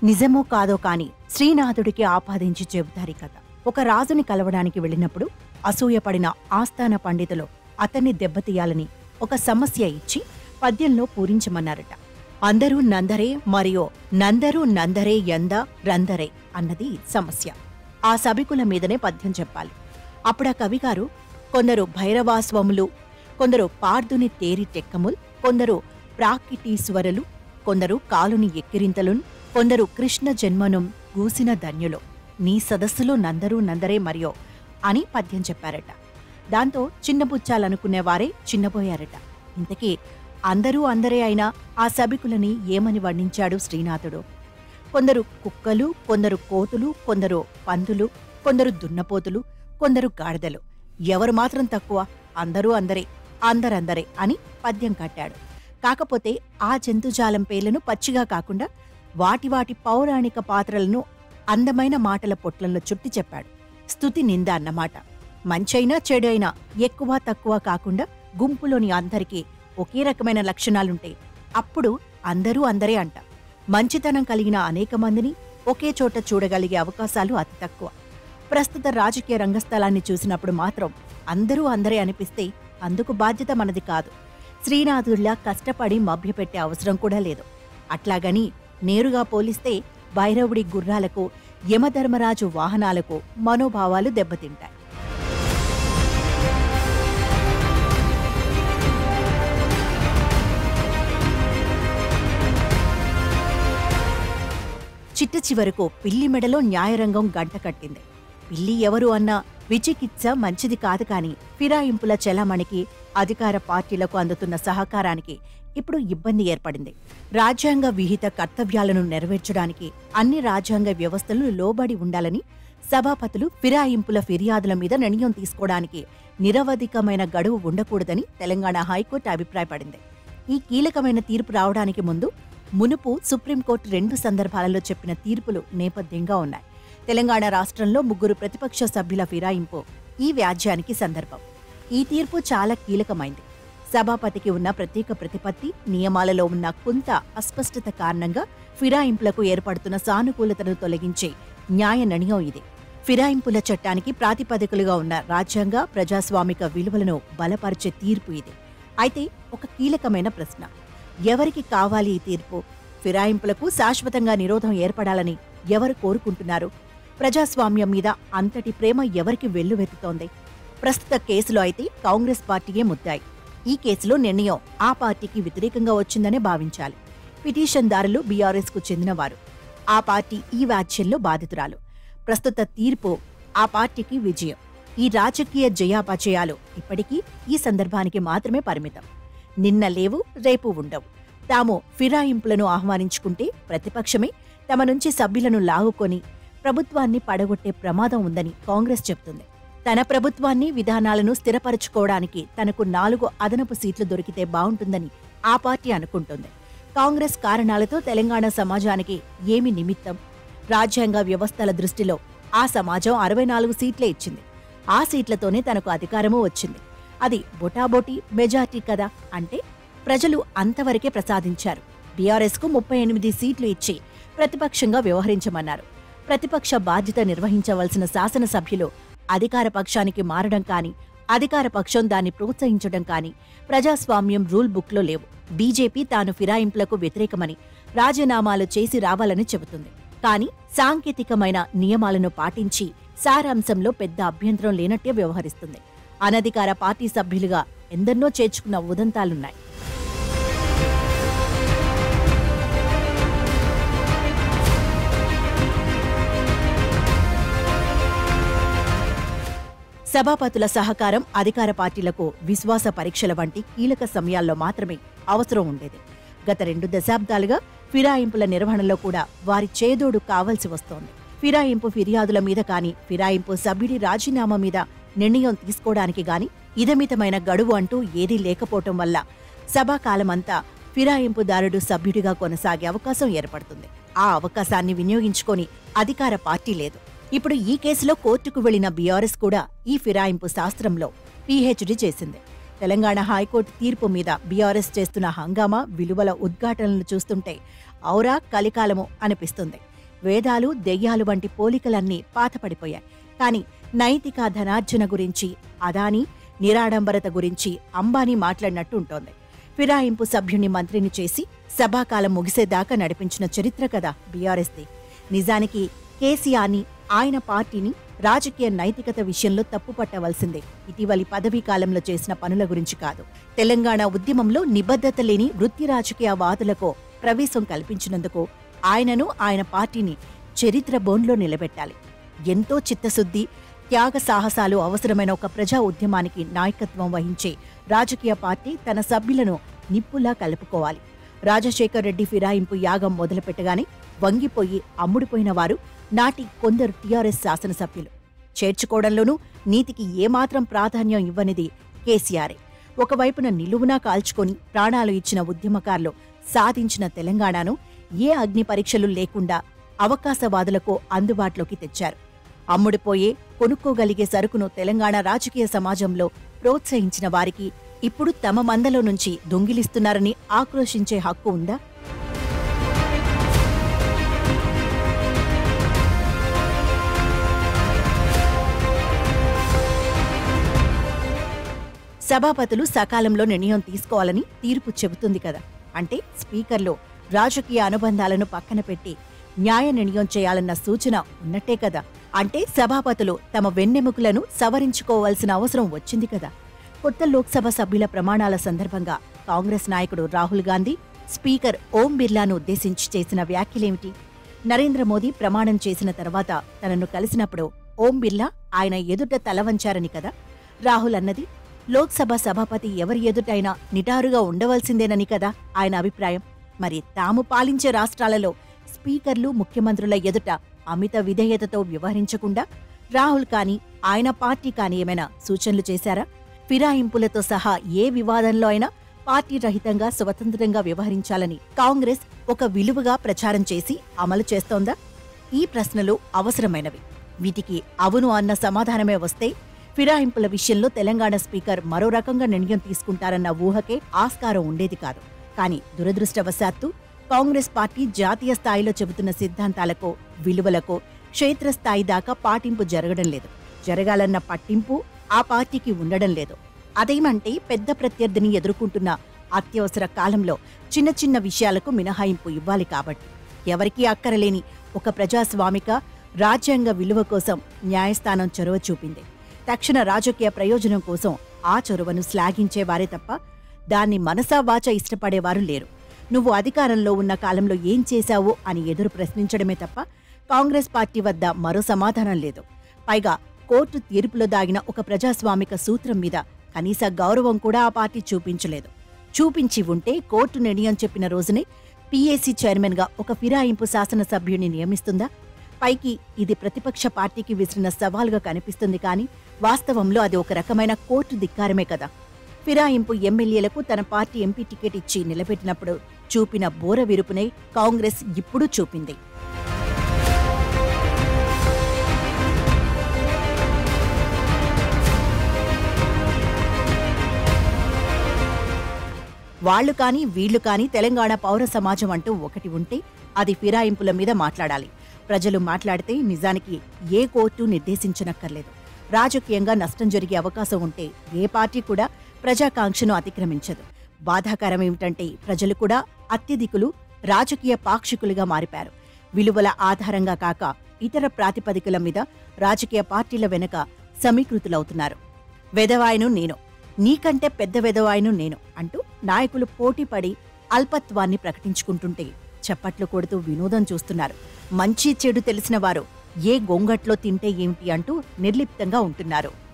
నిజమో కాదో కాని శ్రీనాథుడికి ఆపాదించి చెబుతారు కథ ఒక రాజుని కలవడానికి వెళ్ళినప్పుడు అసూయపడిన ఆస్థాన పండితులు అతన్ని దెబ్బతీయాలని ఒక సమస్య ఇచ్చి పద్యంలో పూరించమన్నారట అందరూ నందరే మరియు నందరూ నందరే ఎంద రందరే అన్నది సమస్య ఆ సభికుల మీదనే పద్యం చెప్పాలి అప్పుడా కవిగారు కొందరు భైరవాస్వములు కొందరు పార్దుని తేరి టెక్కముల్ కొందరు ప్రాకిటీశ్వరులు కొందరు కాలుని ఎక్కిరింతలున్ కొందరు కృష్ణ జన్మనం గూసిన ధన్యులు నీ సదస్సులో నందరూ నందరే మరియో అని పద్యం చెప్పారట దాంతో చిన్నబుచ్చాలనుకునేవారే చిన్నపోయారట ఇంతకీ అందరూ అందరే అయినా ఆ సభికులని ఏమని వర్ణించాడు శ్రీనాథుడు కొందరు కుక్కలు కొందరు కోతులు కొందరు పందులు కొందరు దున్నపోతులు కొందరు గాడిదలు ఎవరు మాత్రం తక్కువ అందరూ అందరే అందరందరే అని పద్యం కట్టాడు కాకపోతే ఆ జంతుజాలం పేర్లను పచ్చిగా కాకుండా వాటి వాటి పౌరాణిక పాత్రలను అందమైన మాటల పొట్లంలో చుట్టి చెప్పాడు స్తుతి నింద అన్నమాట మంచైనా చెడైనా ఎక్కువ తక్కువ కాకుండా గుంపులోని అందరికీ ఒకే రకమైన లక్షణాలుంటే అప్పుడు అందరూ అందరే అంట మంచితనం కలిగిన అనేక మందిని ఒకే చోట చూడగలిగే అవకాశాలు అతి తక్కువ ప్రస్తుత రాజకీయ రంగస్థలాన్ని చూసినప్పుడు మాత్రం అందరూ అందరే అనిపిస్తే అందుకు బాధ్యత మనది కాదు శ్రీనాథుడిలా కష్టపడి మభ్యపెట్టే అవసరం కూడా లేదు అట్లాగని నేరుగా పోలిస్తే భైరవుడి గుర్రాలకు యమధర్మరాజు వాహనాలకు మనోభావాలు దెబ్బతింటాయి చిట్ట చివరకు పిల్లి మెడలో న్యాయరంగం గంట కట్టింది పిల్లి ఎవరు అన్న విచికిత్స మంచిది కాదు కాని ఫిరాయింపుల చెలామణికి అధికార పార్టీలకు అందుతున్న సహకారానికి ఇప్పుడు ఇబ్బంది ఏర్పడింది రాజ్యాంగ విహిత కర్తవ్యాలను నెరవేర్చడానికి అన్ని రాజ్యాంగ వ్యవస్థలు లోబడి ఉండాలని సభాపతులు ఫిరాయింపుల ఫిర్యాదుల మీద నిర్ణయం తీసుకోవడానికి నిరవధికమైన గడువు ఉండకూడదని తెలంగాణ హైకోర్టు అభిప్రాయపడింది ఈ కీలకమైన తీర్పు రావడానికి ముందు మునుపు సుప్రీంకోర్టు రెండు సందర్భాలలో చెప్పిన తీర్పులు నేపథ్యంగా ఉన్నాయి తెలంగాణ రాష్ట్రంలో ముగ్గురు ప్రతిపక్ష సభ్యుల ఫిరాయింపు ఈ వ్యాజ్యానికి సందర్భం ఈ తీర్పు చాలా కీలకమైంది సభాపతికి ఉన్న ప్రత్యేక ప్రతిపత్తి నియమాలలో ఉన్న కొంత అస్పష్టత కారణంగా ఫిరాయింపులకు ఏర్పడుతున్న సానుకూలతను తొలగించే న్యాయ నిర్ణయం ఇది ఫిరాయింపుల చట్టానికి ప్రాతిపదికలుగా ఉన్న రాజ్యాంగ ప్రజాస్వామిక విలువలను బలపరిచే తీర్పు ఇది అయితే ఒక కీలకమైన ప్రశ్న ఎవరికి కావాలి ఈ తీర్పు ఫిరాయింపులకు శాశ్వతంగా నిరోధం ఏర్పడాలని ఎవరు కోరుకుంటున్నారు ప్రజాస్వామ్యం మీద అంతటి ప్రేమ ఎవరికి వెల్లువెత్తుతోంది ప్రస్తుత కేసులో అయితే కాంగ్రెస్ పార్టీయే ముద్దాయి ఈ కేసులో నిర్ణయం ఆ పార్టీకి వ్యతిరేకంగా వచ్చిందనే భావించాలి పిటిషన్దారులు బీఆర్ఎస్ కు చెందినవారు ఆ పార్టీ ఈ వ్యాజ్యంలో బాధితురాలు ప్రస్తుత తీర్పు ఆ పార్టీకి విజయం ఈ రాజకీయ జయాపచయాలు ఇప్పటికీ ఈ సందర్భానికి మాత్రమే పరిమితం నిన్న లేవు రేపు ఉండవు తాము ఫిరాయింపులను ఆహ్వానించుకుంటే ప్రతిపక్షమే తమ నుంచి సభ్యులను లాగుకొని ప్రభుత్వాన్ని పడగొట్టే ప్రమాదం ఉందని కాంగ్రెస్ చెబుతుంది తన ప్రభుత్వాన్ని విధానాలను స్థిరపరచుకోవడానికి తనకు నాలుగు అదనపు సీట్లు దొరికితే బావుంటుందని ఆ పార్టీ అనుకుంటుంది కాంగ్రెస్ కారణాలతో తెలంగాణ సమాజానికి ఏమి నిమిత్తం రాజ్యాంగ వ్యవస్థల దృష్టిలో ఆ సమాజం అరవై నాలుగు సీట్లే ఇచ్చింది ఆ సీట్లతోనే తనకు అధికారమూ వచ్చింది అది బొటాబొటి మెజార్టీ కదా అంటే ప్రజలు అంతవరకే ప్రసాదించారు బీఆర్ఎస్ కు ముప్పై ఎనిమిది సీట్లు ఇచ్చి ప్రతిపక్షంగా వ్యవహరించమన్నారు ప్రతిపక్ష బాధ్యత నిర్వహించవలసిన శాసనసభ్యులు అధికార పక్షానికి మారడం కాని అధికార పక్షం దాన్ని ప్రోత్సహించడం కాని ప్రజాస్వామ్యం రూల్ బుక్లో లేవు బీజేపీ తాను ఫిరాయింపులకు వ్యతిరేకమని రాజీనామాలు చేసి రావాలని చెబుతుంది కాని సాంకేతికమైన నియమాలను పాటించి సారాంశంలో పెద్ద అభ్యంతరం లేనట్టే వ్యవహరిస్తుంది అనధికార పార్టీ సభ్యులుగా ఎందరినో చేర్చుకున్న ఉదంతాలున్నాయి సభాపతుల సహకారం అధికార పార్టీలకు విశ్వాస పరీక్షల వంటి కీలక సమయాల్లో మాత్రమే అవసరం ఉండేది గత రెండు దశాబ్దాలుగా ఫిరాయింపుల నిర్వహణలో కూడా వారి చేదోడు కావాల్సి వస్తోంది ఫిరాయింపు ఫిర్యాదుల మీద కాని ఫిరాయింపు సభ్యుడి రాజీనామా మీద నిర్ణయం తీసుకోవడానికి గాని ఇదమితమైన గడువు అంటూ ఏదీ లేకపోవటం వల్ల సభాకాలమంతా ఫిరాయింపుదారుడు సభ్యుడిగా కొనసాగే అవకాశం ఏర్పడుతుంది ఆ అవకాశాన్ని వినియోగించుకొని అధికార పార్టీ లేదు ఇప్పుడు ఈ కేసులో కోర్టుకు వెళ్లిన బీఆర్ఎస్ కూడా ఈ ఫిరాయింపు శాస్త్రంలో పీహెచ్డీ చేసింది తెలంగాణ హైకోర్టు తీర్పు మీద బీఆర్ఎస్ చేస్తున్న హంగామా విలువల ఉద్ఘాటనలు చూస్తుంటే ఔరా కలికాలము అనిపిస్తుంది వేదాలు దెయ్యాలు వంటి పోలికలన్నీ పాతపడిపోయాయి కాని నైతిక ధనార్జన గురించి అదాని నిరాడంబరత గురించి అంబానీ మాట్లాడినట్టు ఉంటోంది ఫిరాయింపు సభ్యుని మంత్రిని చేసి సభాకాలం ముగిసేదాకా నడిపించిన చరిత్ర కదా బీఆర్ఎస్ది నిజానికి కేసీఆర్ని ఆయన పార్టీని రాజకీయ నైతికత విషయంలో తప్పుపట్టవలసిందే ఇటీవలి పదవీ కాలంలో చేసిన పనుల గురించి కాదు తెలంగాణ ఉద్యమంలో నిబద్ధత లేని వృత్తి రాజకీయ వాదులకు ప్రవేశం కల్పించినందుకు ఆయనను ఆయన పార్టీని చరిత్ర బోన్లో నిలబెట్టాలి ఎంతో చిత్తశుద్ధి త్యాగ సాహసాలు అవసరమైన ఒక ప్రజా ఉద్యమానికి నాయకత్వం వహించే రాజకీయ పార్టీ తన సభ్యులను నిప్పులా కలుపుకోవాలి రాజశేఖర్ రెడ్డి ఫిరాయింపు యాగం మొదలుపెట్టగానే వంగిపోయి అమ్ముడిపోయిన వారు నాటి కొందరు టీఆర్ఎస్ శాసనసభ్యులు చేర్చుకోవడంలోనూ నీతికి ఏమాత్రం ప్రాధాన్యం ఇవ్వనిది కేసీఆరే ఒకవైపున నిలువునా కాల్చుకొని ప్రాణాలు ఇచ్చిన ఉద్యమకారులు సాధించిన తెలంగాణను ఏ అగ్ని పరీక్షలు లేకుండా అవకాశవాదులకు అందుబాటులోకి తెచ్చారు అమ్ముడిపోయే కొనుక్కోగలిగే సరుకును తెలంగాణ రాజకీయ సమాజంలో ప్రోత్సహించిన వారికి ఇప్పుడు తమ మందలో నుంచి దొంగిలిస్తున్నారని ఆక్రోశించే హక్కు ఉందా సభాపతులు సకాలంలో నిర్ణయం తీసుకోవాలని తీర్పు చెబుతుంది కదా అంటే స్పీకర్లో రాజకీయ అనుబంధాలను పక్కన పెట్టి న్యాయ నిర్ణయం చేయాలన్న సూచన ఉన్నట్టే కదా అంటే సభాపతులు తమ వెన్నెముకలను సవరించుకోవాల్సిన అవసరం వచ్చింది కదా కొత్త లోక్సభ సభ్యుల ప్రమాణాల సందర్భంగా కాంగ్రెస్ నాయకుడు రాహుల్ గాంధీ స్పీకర్ ఓం బిర్లాను ఉద్దేశించి చేసిన వ్యాఖ్యలేమిటి నరేంద్ర మోదీ ప్రమాణం చేసిన తర్వాత తనను కలిసినప్పుడు ఓం బిర్లా ఆయన ఎదుట తలవంచారని కదా రాహుల్ అన్నది లోక్సభ సభాపతి ఎవరి ఎదుటైనా నిటారుగా ఉండవలసిందేనని కదా ఆయన అభిప్రాయం మరి తాము పాలించే రాష్ట్రాలలో స్పీకర్లు ముఖ్యమంత్రుల ఎదుట అమిత విధేయతతో వ్యవహరించకుండా రాహుల్ కాని ఆయన పార్టీ కాని ఏమైనా సూచనలు చేశారా ఫిరాయింపులతో సహా ఏ వివాదంలో అయినా పార్టీ రహితంగా స్వతంత్రంగా వ్యవహరించాలని కాంగ్రెస్ ఒక విలువగా ప్రచారం చేసి అమలు చేస్తోందా ఈ ప్రశ్నలు అవసరమైనవి వీటికి అవును అన్న సమాధానమే వస్తే ఫిరాయింపుల విషయంలో తెలంగాణ స్పీకర్ మరో రకంగా నిర్ణయం తీసుకుంటారన్న ఊహకే ఆస్కారం ఉండేది కాదు కానీ దురదృష్టవశాత్తు కాంగ్రెస్ పార్టీ జాతీయ స్థాయిలో చెబుతున్న సిద్ధాంతాలకు విలువలకు క్షేత్రస్థాయి దాకా పాటింపు జరగడం లేదు జరగాలన్న పట్టింపు ఆ పార్టీకి ఉండడం లేదు అదేమంటే పెద్ద ప్రత్యర్థిని ఎదుర్కొంటున్న అత్యవసర కాలంలో చిన్న చిన్న విషయాలకు మినహాయింపు ఇవ్వాలి కాబట్టి ఎవరికీ అక్కరలేని ఒక ప్రజాస్వామిక రాజ్యాంగ విలువ కోసం న్యాయస్థానం చొరవ చూపింది తక్షణ రాజకీయ ప్రయోజనం కోసం ఆ చొరవను శ్లాఘించేవారే తప్ప దాన్ని మనసా వాచ ఇష్టపడేవారు లేరు నువ్వు అధికారంలో ఉన్న కాలంలో ఏం చేశావు అని ఎదురు ప్రశ్నించడమే తప్ప కాంగ్రెస్ పార్టీ వద్ద మరో సమాధానం లేదు పైగా కోర్టు తీర్పులో దాగిన ఒక ప్రజాస్వామిక సూత్రం మీద కనీస గౌరవం కూడా ఆ పార్టీ చూపించలేదు చూపించి ఉంటే కోర్టు నిర్ణయం చెప్పిన రోజునే పీఏసీ చైర్మన్గా ఒక ఫిరాయింపు శాసనసభ్యుని నియమిస్తుందా పైకి ఇది ప్రతిపక్ష పార్టీకి విసిరిన సవాలుగా కనిపిస్తుంది కానీ వాస్తవంలో అది ఒక రకమైన కోర్టు ధిక్కారమే కదా ఫిరాయింపు ఎమ్మెల్యేలకు తన పార్టీ ఎంపీ టికెట్ ఇచ్చి నిలబెట్టినప్పుడు చూపిన బోర విరుపునే కాంగ్రెస్ ఇప్పుడు చూపింది వాళ్లు కాని వీళ్లు కాని తెలంగాణ పౌర సమాజం అంటూ ఒకటి ఉంటే అది ఫిరాయింపుల మీద మాట్లాడాలి ప్రజలు మాట్లాడితే నిజానికి ఏ కోర్టు నిర్దేశించనక్కర్లేదు రాజకీయంగా నష్టం జరిగే అవకాశం ఉంటే ఏ పార్టీ కూడా ప్రజాకాంక్షను అతిక్రమించదు బాధాకరం ఏమిటంటే ప్రజలు కూడా అత్యధికులు రాజకీయ పాక్షికులుగా మారిపారు విలువల ఆధారంగా కాక ఇతర ప్రాతిపదికల మీద రాజకీయ పార్టీల వెనుక సమీకృతులవుతున్నారు వెదవాయను నేను నీకంటే పెద్ద వెదవాయను నేను అంటూ నాయకులు పోటీపడి అల్పత్వాన్ని ప్రకటించుకుంటుంటే చప్పట్లు కొడుతూ వినోదం చూస్తున్నారు మంచి చెడు తెలిసిన వారు ఏ గొంగట్లో తింటే ఏమిటి అంటూ నిర్లిప్తంగా ఉంటున్నారు